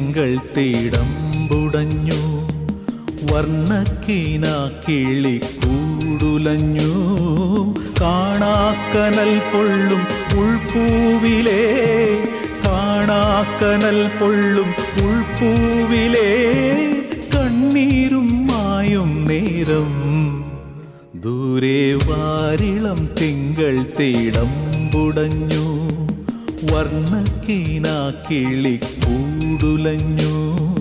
തിങ്കൾ തീടമ്പുടഞ്ഞു വർണ്ണക്കീന കിളി കൂടുലഞ്ഞു കാണാക്കനൽ പൊള്ളും ഉൾപ്പൂവിലേ കാണാക്കനൽ പൊള്ളും ഉൾപ്പൂവിലേ കണ്ണീരും മായും നേരം ദൂരെ വാരിളം തിങ്കൾ തീടമ്പുടഞ്ഞു വർണ്ണക്കീന കിളി കൂടുലഞ്ഞു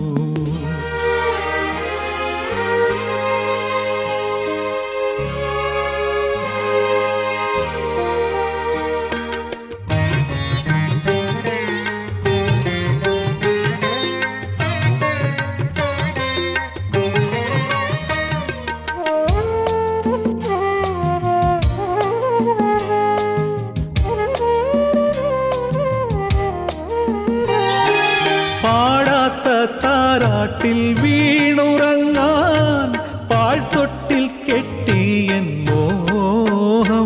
പാടാത്ത താരാട്ടിൽ വീണുറങ്ങാൻ പാഴ്ത്തൊട്ടിൽ കെട്ടിയൻ മോഹം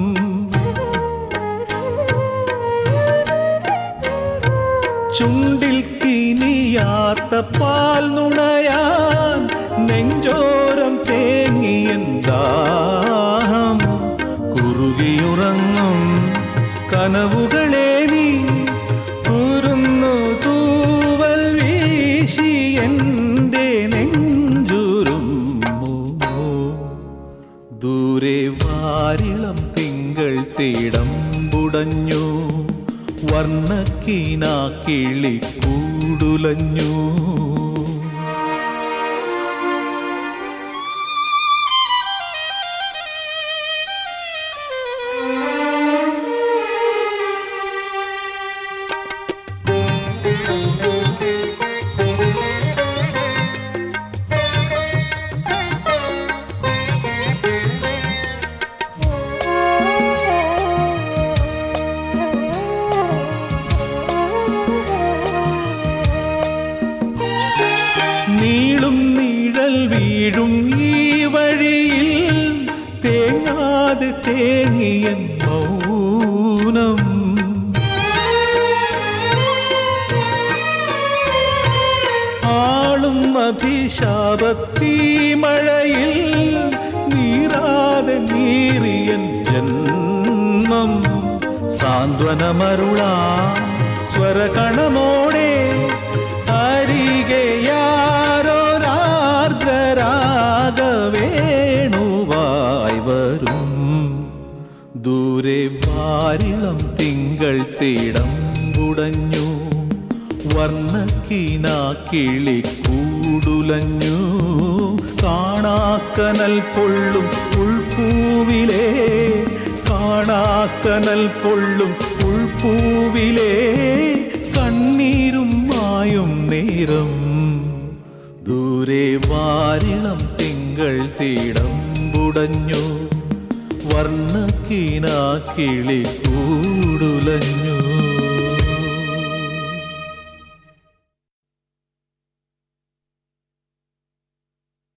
ചുണ്ടിൽ കിനിയാത്ത പാൽ നുണയാൻ നെഞ്ചോരം തേങ്ങിയൻ ദാഹം കുറുകിയുറങ്ങും കനവുകളെ നീ കുരുന്നു തൂവൽ വീശി എൻ്റെ നെഞ്ചുരുമ്മോ ദൂരെ വാരിളം തിങ്കൾ തീടമ്പുടഞ്ഞു വർണ്ണക്കീന കിളി കൂടുലഞ്ഞു നീളും നീഴൽ വീഴും ഈ വഴിയിൽ തേങ്ങാതെ തേങ്ങിയൻ മൗനം ആളും അഭിശാപത്തീ മഴയിൽ നീറാതെ നീറിയൻ ജന്മം സാന്ത്വനമരുളാ സ്വരകണമോടെ അരികെയാരോരാർദ്രരാഗവേണുവായി വരും ദൂരെ വാരിളം തിങ്കൾ തീടമ്പുടഞ്ഞു വർണ്ണക്കീന കിളി കൂടുലഞ്ഞു കാണാക്കനൽ പൊള്ളും ഉൾപ്പൂവിലേ കാണാക്കനൽ പൊള്ളും ഉൾപ്പൂവിലേ കണ്ണീരും മായും നേരം ദൂരെ വാരിളം തിങ്കൾ തീടമ്പുടഞ്ഞു വർണ്ണക്കീന കിളി കൂടുലഞ്ഞു